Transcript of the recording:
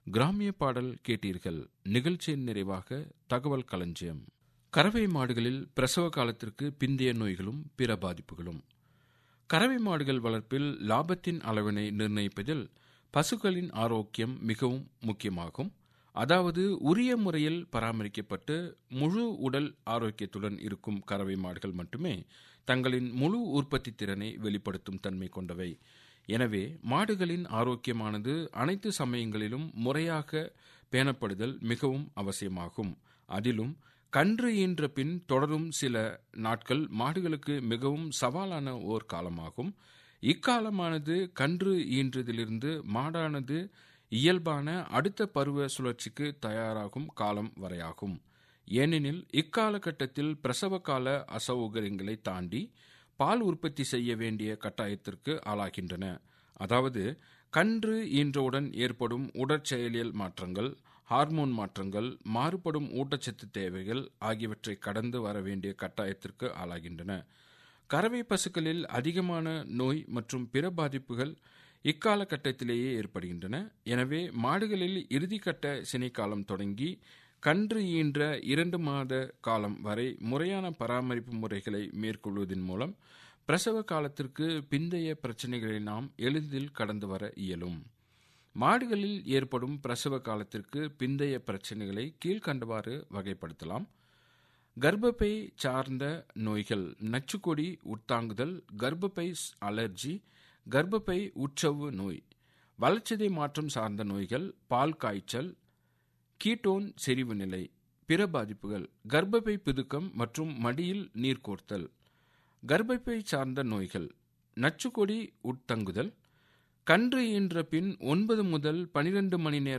கிராமிய பாடல் கேட்டீர்கள் நிகழ்ச்சியின் நிறைவாக தகவல் களஞ்சியம் கறவை மாடுகளில் பிரசவ காலத்திற்கு பிந்தைய நோய்களும் பிற பாதிப்புகளும் கறவை மாடுகள் வளர்ப்பில் லாபத்தின் அளவினை நிர்ணயிப்பதில் பசுக்களின் ஆரோக்கியம் மிகவும் முக்கியமாகும் அதாவது உரிய முறையில் பராமரிக்கப்பட்டு முழு உடல் ஆரோக்கியத்துடன் இருக்கும் கறவை மாடுகள் மட்டுமே தங்களின் முழு உற்பத்தி திறனை வெளிப்படுத்தும் தன்மை கொண்டவை எனவே மாடுகளின் ஆரோக்கியமானது அனைத்து சமயங்களிலும் முறையாக பேணப்படுதல் மிகவும் அவசியமாகும் அதிலும் கன்று ஈன்ற பின் தொடரும் சில நாட்கள் மாடுகளுக்கு மிகவும் சவாலான ஓர் காலமாகும் இக்காலமானது கன்று ஈன்றதிலிருந்து மாடானது இயல்பான அடுத்த பருவ சுழற்சிக்கு தயாராகும் காலம் வரையாகும் ஏனெனில் இக்காலகட்டத்தில் பிரசவ கால அசௌகரியங்களை தாண்டி பால் உற்பத்தி செய்ய வேண்டிய கட்டாயத்திற்கு ஆளாகின்றன அதாவது கன்று ஈன்றவுடன் ஏற்படும் உடற்செயலியல் மாற்றங்கள் ஹார்மோன் மாற்றங்கள் மாறுபடும் ஊட்டச்சத்து தேவைகள் ஆகியவற்றை கடந்து வர வேண்டிய கட்டாயத்திற்கு ஆளாகின்றன கறவை பசுக்களில் அதிகமான நோய் மற்றும் பிற பாதிப்புகள் இக்காலகட்டத்திலேயே ஏற்படுகின்றன எனவே மாடுகளில் இறுதிக்கட்ட சினைக்காலம் தொடங்கி கன்று ஈன்ற இரண்டு மாத காலம் வரை முறையான பராமரிப்பு முறைகளை மேற்கொள்வதன் மூலம் பிரசவ காலத்திற்கு பிந்தைய பிரச்சனைகளை நாம் எளிதில் கடந்து வர இயலும் மாடுகளில் ஏற்படும் பிரசவ காலத்திற்கு பிந்தைய பிரச்சனைகளை கீழ்கண்டவாறு வகைப்படுத்தலாம் கர்ப்பப்பை சார்ந்த நோய்கள் நச்சுக்கொடி உட்தாங்குதல் கர்ப்பப்பை அலர்ஜி கர்ப்பப்பை உட்சவ்வு நோய் வளர்ச்சிதை மாற்றம் சார்ந்த நோய்கள் பால் காய்ச்சல் கீட்டோன் செறிவு நிலை பிற பாதிப்புகள் கர்ப்பப்பை பிதுக்கம் மற்றும் மடியில் நீர் கோர்த்தல் கர்ப்பப்பை சார்ந்த நோய்கள் நச்சுக்கொடி உட்தங்குதல் கன்று ஈன்ற பின் ஒன்பது முதல் பனிரெண்டு மணி நேர